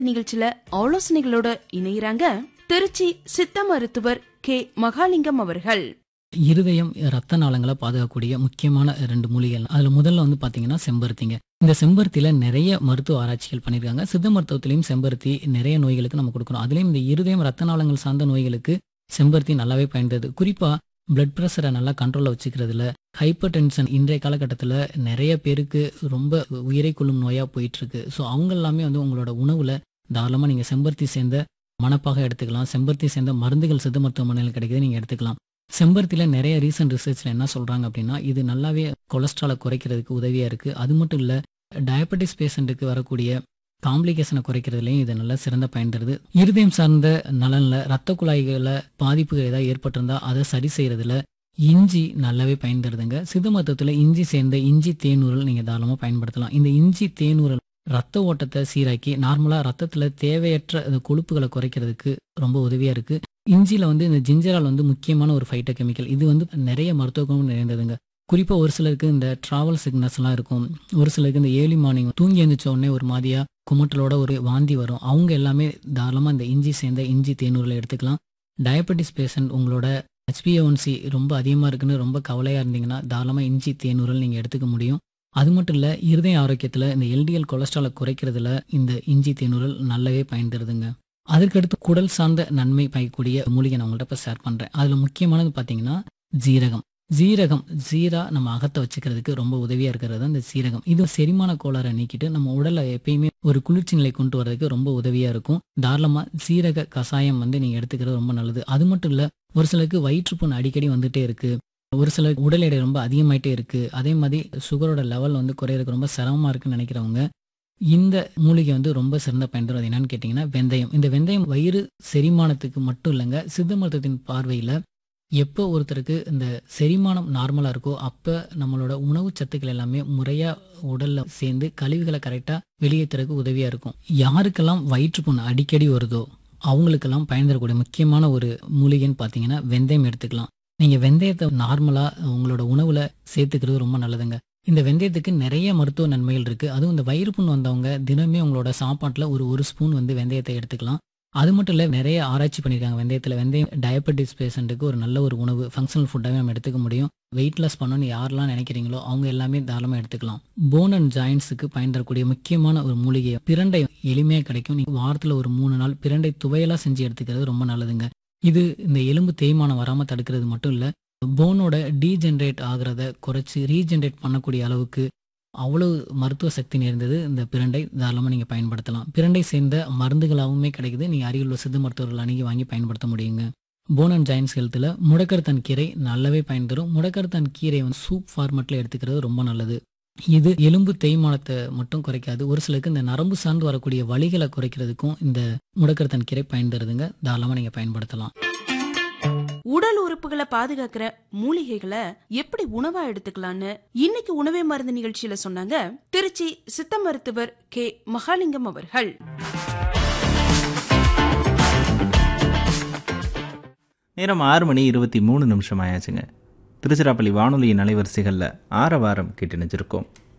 நிகழ்ச்சியில ஆலோசனைகளோட இணையறாங்க திருச்சி சித்த மருத்துவர் கே மகாலிங்கம் அவர்கள் இருதயம் ரத்த நாளங்களை பாதுகாக்கக்கூடிய முக்கியமான ரெண்டு மூலிகைகள் அதுல முதல்ல வந்து பாத்தீங்கன்னா செம்பருத்திங்க இந்த செம்பருத்தியில நிறைய மருத்துவ ஆராய்ச்சிகள் பண்ணியிருக்காங்க சித்த மருத்துவத்திலையும் செம்பருத்தி நிறைய நோய்களுக்கு நம்ம கொடுக்கணும் அதுலயும் இந்த இருதயம் ரத்த நாளங்கள் சார்ந்த நோய்களுக்கு செம்பருத்தி நல்லாவே பயன்படுது குறிப்பா பிளட் ப்ரெஷரை நல்லா கண்ட்ரோல்ல வச்சுக்கிறதுல ஹைப்பர் டென்ஷன் இன்றைய காலகட்டத்தில் நிறைய பேருக்கு ரொம்ப உயிரை கொள்ளும் நோயா போயிட்டு இருக்கு ஸோ அவங்க எல்லாமே வந்து உங்களோட உணவுல தாராளமா நீங்க செம்பருத்தி சேர்ந்த மணப்பாக எடுத்துக்கலாம் செம்பருத்தி சேர்ந்த மருந்துகள் சித்த மருத்துவமனையில் கிடைக்குது நீங்க எடுத்துக்கலாம் செம்பருத்தில நிறைய ரீசன்ட் ரிசர்ச்ல என்ன சொல்றாங்க அப்படின்னா இது நல்லாவே கொலஸ்ட்ராலை குறைக்கிறதுக்கு உதவியா இருக்கு அது மட்டும் இல்ல டயபெட்டிஸ் பேஷண்ட்டுக்கு வரக்கூடிய காம்ப்ளிகேஷனை குறைக்கிறதுலையும் இது நல்லா சிறந்த பயன் தருது இருதயம் சார்ந்த நலன்ல ரத்த குழாய்கள பாதிப்புகள் ஏதாவது ஏற்பட்டிருந்தா அதை சரி செய்யறதுல இஞ்சி நல்லாவே பயன் தருதுங்க சித்த மருத்துவத்துல இஞ்சி சேர்ந்த இஞ்சி தேனூரல் நீங்க தாராளமா பயன்படுத்தலாம் இந்த இஞ்சி தேனூரல் ரத்த ஓட்டத்தை சீராக்கி நார்மலா ரத்தத்துல தேவையற்ற அந்த கொழுப்புகளை குறைக்கிறதுக்கு ரொம்ப உதவியா இருக்கு இஞ்சில வந்து இந்த ஜிஞ்சரால் வந்து முக்கியமான ஒரு ஃபைட்டோ கெமிக்கல் இது வந்து நிறைய மருத்துவ குணம் நிறைந்ததுங்க குறிப்பா ஒரு சிலருக்கு இந்த டிராவல் சிக்னஸ் எல்லாம் இருக்கும் ஒரு சிலருக்கு இந்த ஏர்லி மார்னிங் தூங்கி எழுந்திரிச்ச உடனே ஒரு மாதிரியா குமட்டலோட ஒரு வாந்தி வரும் அவங்க எல்லாமே தாராளமா இந்த இஞ்சி சேர்ந்த இஞ்சி தேனூரில் எடுத்துக்கலாம் டயபெட்டிஸ் பேஷண்ட் உங்களோட ஹெச்பிஓன்சி ரொம்ப அதிகமாக இருக்குன்னு ரொம்ப கவலையாக இருந்தீங்கன்னா தாராளமாக இஞ்சி தேனூரல் நீங்கள் எடுத்துக்க முடியும் அது மட்டும் இல்லை இருதய ஆரோக்கியத்தில் இந்த எல்டிஎல் கொலஸ்ட்ராலை குறைக்கிறதுல இந்த இஞ்சி தேனூரல் நல்லாவே பயன் தருதுங்க அதற்கடுத்து குடல் சார்ந்த நன்மை பயக்கக்கூடிய மூலிகை நான் உங்கள்கிட்ட இப்போ ஷேர் பண்ணுறேன் அதில் முக்கியமானது பார்த்தீங்கன்னா ஜீரகம் ஜீரகம் ஜீரா நம்ம அகத்தை வச்சுக்கிறதுக்கு ரொம்ப உதவியா இருக்கிறது இந்த சீரகம் இது செரிமான கோளாறை நீக்கிட்டு நம்ம உடலை எப்பயுமே ஒரு குளிர்ச்சி நிலை கொண்டு வரதுக்கு ரொம்ப உதவியா இருக்கும் தாராளமா சீரக கஷாயம் வந்து நீங்க எடுத்துக்கிறது ரொம்ப நல்லது அது மட்டும் இல்ல ஒரு சிலருக்கு வயிற்றுப்புண் அடிக்கடி வந்துட்டே இருக்கு ஒரு சிலருக்கு உடல் எடை ரொம்ப அதிகமாயிட்டே இருக்கு அதே மாதிரி சுகரோட லெவல் வந்து குறையறதுக்கு ரொம்ப சிரமமா இருக்குன்னு நினைக்கிறவங்க இந்த மூலிகை வந்து ரொம்ப சிறந்த பயன் தரும் அது என்னன்னு கேட்டிங்கன்னா வெந்தயம் இந்த வெந்தயம் வயிறு செரிமானத்துக்கு மட்டும் இல்லைங்க சித்த மருத்துவத்தின் பார்வையில் எப்போ ஒருத்தருக்கு இந்த செரிமானம் நார்மலாக இருக்கோ அப்போ நம்மளோட உணவு சத்துக்கள் எல்லாமே முறையாக உடலில் சேர்ந்து கழிவுகளை கரெக்டாக வெளியேற்றுறதுக்கு உதவியாக இருக்கும் யாருக்கெல்லாம் வயிற்றுப்புண் அடிக்கடி வருதோ அவங்களுக்கெல்லாம் பயன் தரக்கூடிய முக்கியமான ஒரு மூலிகைன்னு பார்த்தீங்கன்னா வெந்தயம் எடுத்துக்கலாம் நீங்கள் வெந்தயத்தை நார்மலாக உங்களோட உணவில் சேர்த்துக்கிறது ரொம்ப நல்லதுங்க இந்த வெந்தயத்துக்கு நிறைய மருத்துவ நன்மைகள் இருக்கு அதுவும் இந்த வயிறு புண் வந்தவங்க தினமே உங்களோட சாப்பாட்டில் ஒரு ஒரு ஸ்பூன் வந்து வெந்தயத்தை எடுத்துக்கலாம் அது மட்டும் இல்லை நிறைய ஆராய்ச்சி பண்ணியிருக்காங்க வெந்தயத்தில் வெந்தயம் டயபெட்டிஸ் பேஷண்ட்டுக்கு ஒரு நல்ல ஒரு உணவு ஃபங்க்ஷனல் ஃபுட்டாகவே நம்ம எடுத்துக்க முடியும் வெயிட் லாஸ் பண்ணணும்னு யாரெல்லாம் நினைக்கிறீங்களோ அவங்க எல்லாமே தாராளமாக எடுத்துக்கலாம் போன் அண்ட் ஜாயின்ஸுக்கு பயன் தரக்கூடிய முக்கியமான ஒரு மூலிகை பிரண்டை எளிமையாக கிடைக்கும் நீங்கள் வாரத்தில் ஒரு மூணு நாள் பிரண்டை துவையலாக செஞ்சு எடுத்துக்கிறது ரொம்ப நல்லதுங்க இது இந்த எலும்பு தேய்மானம் வராமல் தடுக்கிறது மட்டும் இல்லை போனோட டீஜென்ரேட் ஆகிறத குறைச்சி ரீஜென்ரேட் பண்ணக்கூடிய அளவுக்கு அவ்வளவு மருத்துவ சக்தி நிறைந்தது இந்த பிரண்டை தாராளமாக நீங்கள் பயன்படுத்தலாம் பிரண்டை சேர்ந்த மருந்துகளாகவுமே கிடைக்குது நீங்கள் அருகில் சித்த மருத்துவர்கள் அணுகி வாங்கி பயன்படுத்த முடியுங்க போன் அண்ட் ஜாயின்ஸ் ஹெல்த்தில் முடக்கருத்தன் கீரை நல்லாவே பயன் தரும் முடக்கருத்தன் கீரை வந்து சூப் ஃபார்மெட்டில் எடுத்துக்கிறது ரொம்ப நல்லது இது எலும்பு தேய்மானத்தை மட்டும் குறைக்காது ஒரு சிலருக்கு இந்த நரம்பு சார்ந்து வரக்கூடிய வலிகளை குறைக்கிறதுக்கும் இந்த முடக்கருத்தன் கீரை பயன் தருதுங்க தாராளமாக நீங்கள் பயன்படுத்தலாம் உடல் உறுப்புகளை பாதுகாக்கிற மூலிகைகளை எப்படி உணவா எடுத்துக்கலாம்னு இன்னைக்கு உணவே மருந்து நிகழ்ச்சியில சொன்னாங்க திருச்சி சித்த மருத்துவர் கே மகாலிங்கம் அவர்கள் நேரம் ஆறு மணி இருபத்தி மூணு நிமிஷம் ஆயாச்சுங்க திருச்சிராப்பள்ளி வானொலியின் அலைவரிசைகளில் ஆரவாரம் கேட்டு நினைச்சிருக்கோம்